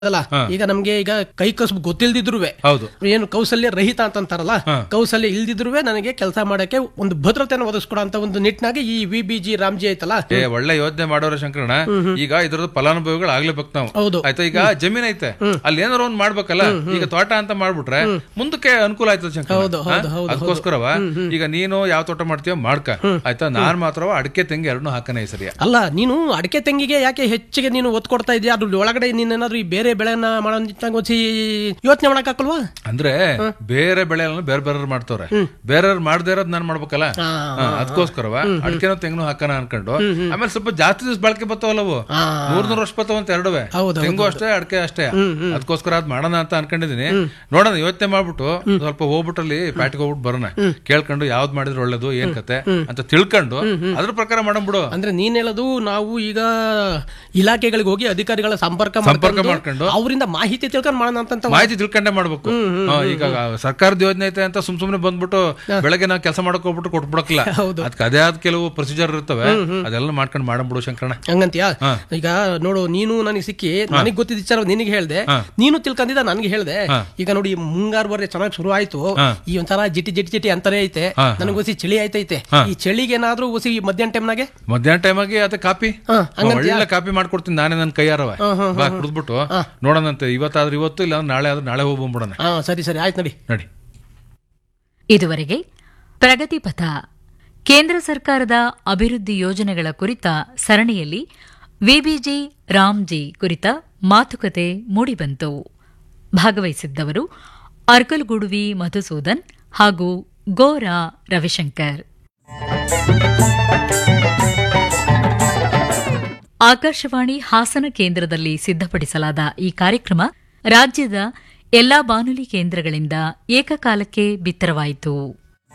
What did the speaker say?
ಅಲ್ಲ ಈಗ ನಮ್ಗೆ ಈಗ ಕೈ ಕಸಬು ಗೊತ್ತಿಲ್ದಿದ್ರುವೆ ಹೌದು ಏನು ಕೌಶಲ್ಯ ರಹಿತ ಅಂತಂತಾರಲ್ಲ ಕೌಶಲ್ಯ ಇಲ್ದಿದ್ರುವೆ ನನಗೆ ಕೆಲಸ ಮಾಡಕ್ಕೆ ಒಂದು ಭದ್ರತೆಯನ್ನು ಒದಗಿಸ್ಕೊಡೋ ಅಂತ ಒಂದು ನಿಟ್ಟಿನಾಗಿ ಈ ವಿ ಬಿ ಜಿ ರಾಮ್ಜಿ ಐತಲ್ಲ ಏ ಒಳ್ಳೆ ಯೋಚನೆ ಮಾಡೋರ ಶಂಕರಣ ಈಗ ಇದ್ರದ್ದು ಫಲಾನುಭವಿಗಳು ಆಗ್ಲೇಬೇಕು ನಾವು ಹೌದು. ಆಯ್ತಾ ಈಗ ಜಮೀನ್ ಐತೆ ಅಲ್ಲಿ ಏನಾರ ಒಂದ್ ಮಾಡ್ಬೇಕಲ್ಲ ಈಗ ತೋಟ ಅಂತ ಮಾಡ್ಬಿಟ್ರೆ ಮುಂದಕ್ಕೆ ಅನುಕೂಲ ಆಯ್ತದ ಶಂಕರ ಹೌದು, ಹೌದು, ಹೌದು, ಅದಕ್ಕೋಸ್ಕರವ ಈಗ ನೀನು ಯಾವ ತೋಟ ಮಾಡ್ತೀಯೋ ಮಾಡ್ಕ ಆಯ್ತಾ ನಾನ್ ಮಾತ್ರ ಅಡಿಕೆ ತೆಂಗಿ ಎರಡನ್ನೂ ಹಾಕನೇ ಸರಿಯ ಅಲ್ಲ ನೀನು ಅಡಿಕೆ ತೆಂಗಿಗೆ ಯಾಕೆ ಹೆಚ್ಚಿಗೆ ನೀನು ಒತ್ತು ಕೊಡ್ತಾ ಇದೆಯಾ ಅದ್ರ ಒಳಗಡೆ ನೀನೇನಾದ್ರೂ ಈ ಬೇರೆ ಬೆಳೆನ ಮಾಡೋ ನಿಟ್ಟಿನಾಗ ಒಂದ್ಸಿ ಯೋಚನೆ ಮಾಡಕ್ಕಾಗಲ್ವಾ ಅಂದ್ರೆ ಬೇರೆ ಬೆಳೆ ಬೇರೆ ಬೇರೆ ಮಾಡ್ತವ್ರೆ ಬೇರೆಯವ್ರು ಮಾಡದೇ ಇರೋದ್ ನಾನ್ ಮಾಡ್ಬೇಕಲ್ಲ ಆ, ಹಾ, ಅದಕ್ಕೋಸ್ಕರವ ಅಡಿಕೆನೂ ತೆಂಗನು ಹಾಕೋಣ ಅನ್ಕೊಂಡು ಆಮೇಲೆ ಸ್ವಲ್ಪ ಜಾಸ್ತಿ ದಿವಸ ಬಳಕೆ ಬರ್ತಾವಲ್ಲವು ಆ. ನೂರ್ ನೂರ್ ವರ್ಷ ಬರ್ತಾವ ಅಂತ ಎರಡುವೆ ಹೌದು, ತೆಂಗು ಅಷ್ಟೇ ಅಡಿಕೆ ಅಷ್ಟೇ ಅದಕ್ಕೋಸ್ಕರ ಅದ್ ಮಾಡೋಣ ಅಂತ ಅನ್ಕೊಂಡಿದೀನಿ ನೋಡೋಣ ಯೋಚನೆ ಮಾಡ್ಬಿಟ್ಟು ಸ್ವಲ್ಪ ಹೋಗ್ಬಿಟ್ಟು ಅಲ್ಲಿ ಪ್ಯಾಟಿಗೆ ಹೋಗ್ಬಿಟ್ಟು ಬರೋಣ ಕೇಳ್ಕೊಂಡು ಯಾವ್ದು ಮಾಡಿದ್ರೆ ಒಳ್ಳೇದು ಏನ್ ಕತೆ ಅಂತ ತಿಳ್ಕೊಂಡು ಅದ್ರ ಪ್ರಕಾರ ಮಾಡಂಬಿಡು ಅಂದ್ರೆ ನೀನ್ ಹೇಳೋದು ನಾವು ಈಗ ಇಲಾಖೆಗಳಿಗೆ ಹೋಗಿ ಅಧಿಕಾರಿಗಳ ಸಂಪರ್ಕ ಸಂಪರ್ಕ ಮಾಡ್ಕೊಂಡು ಮಾಡ್ಕೊಂಡು ಅವರಿಂದ ಮಾಹಿತಿ ತಿಳ್ಕೊಂಡು ಮಾಡೋಣ ಅಂತ ಮಾಹಿತಿ ತಿಳ್ಕೊಂಡೇ ಮಾಡ್ಬೇಕು ಹಾ, ಈಗ ಸರ್ಕಾರದ ಯೋಜನೆ ಐತೆ ಅಂತ ಸುಮ್ ಸುಮ್ನೆ ಬಂದ್ಬಿಟ್ಟು ಬೆಳಗ್ಗೆ ನಾವು ಕೆಲಸ ಮಾಡಕ್ ಹೋಗ್ಬಿಟ್ಟು ಕೊಟ್ಬಿಡಕ್ಕಿಲ್ಲ ಹೌದು. ಅದಕ್ಕೆ ಅದೇ ಆದ ಕೆಲವು ಪ್ರೊಸೀಜರ್ ಇರ್ತವೆ ಅದೆಲ್ಲ ಮಾಡ್ಕೊಂಡು ಮಾಡಂಬಿಡು ಶಂಕರಣ ಹಂಗಂತೀಯಾ ಈಗ ನೋಡು ನೀನು ನನಗೆ ಸಿಕ್ಕಿ ನನಗೆ ಗೊತ್ತಿದ್ದ ವಿಚಾರ ನಿನಗೆ ಹೇಳ್ದೆ ನೀನು ತಿಳ್ಕೊಂಡಿದ್ದ ನನಗೆ ಹೇಳ್ದೆ ಈಗ ನೋಡಿ ಈ ಮುಂಗಾರು ಬರ ಚೆನ್ನಾಗಿ ಶುರು ಆಯ್ತು ಈ ಒಂಥರ ಜಿಟಿ ಜಿಟಿ ಜಿಟಿ ಅಂತಾನೆ ಐತೆ ನನಗೆ ಒಸಿ ಚಳಿ ಆಯ್ತೈತೆ ಈ ಚಳಿಗೆ ಏನಾದ್ರೂ ಒಸಿ ಮಧ್ಯಾಹ್ನ ಟೈಮ್ನಾಗೆ ಮಧ್ಯಾಹ್ನ ಟೈಮ್ ಆಗಿ ಅದೇ ಕಾಪಿ ಹಾ, ಒಳ್ಳೆ ಕಾಪಿ ಮಾಡ್ಕೊಡ್ತೀನಿ ನಾನೇ ನನ್ನ ಕೈಯಾರವ ಬಾ ಕುಡಿದ್ಬಿಟ್ಟು ನೋಡೋಣಂತೆ ಇವತ್ತಾದ್ರೆ ಇವತ್ತು ಇಲ್ಲ ನಾಳೆ ಆದ್ರೆ ನಾಳೆ ಹೋಗಿ ಬಂದ್ಬಿಡೋಣ ಹಾ ಸರಿ ಸರಿ ಆಯ್ತು ನಡಿ ನಡಿ ಇದುವರೆಗೆ ಪ್ರಗತಿ ಪಥ ಕೇಂದ್ರ ಸರ್ಕಾರದ ಅಭಿವೃದ್ಧಿ ಯೋಜನೆಗಳ ಕುರಿತ ಸರಣಿಯಲ್ಲಿ ವಿಬಿಜಿ ರಾಮ್ಜಿ ಕುರಿತ ಮಾತುಕತೆ ಮೂಡಿಬಂತು ಭಾಗವಹಿಸಿದ್ದವರು ಅರ್ಕಲ್ಗುಡುವಿ ಮಧುಸೂದನ್ ಹಾಗೂ ಗೋರಾ ರವಿಶಂಕರ್ ಆಕಾಶವಾಣಿ ಹಾಸನ ಕೇಂದ್ರದಲ್ಲಿ ಸಿದ್ಧಪಡಿಸಲಾದ ಈ ಕಾರ್ಯಕ್ರಮ ರಾಜ್ಯದ ಎಲ್ಲಾ ಬಾನುಲಿ ಕೇಂದ್ರಗಳಿಂದ ಏಕಕಾಲಕ್ಕೆ ಬಿತ್ತರವಾಯಿತು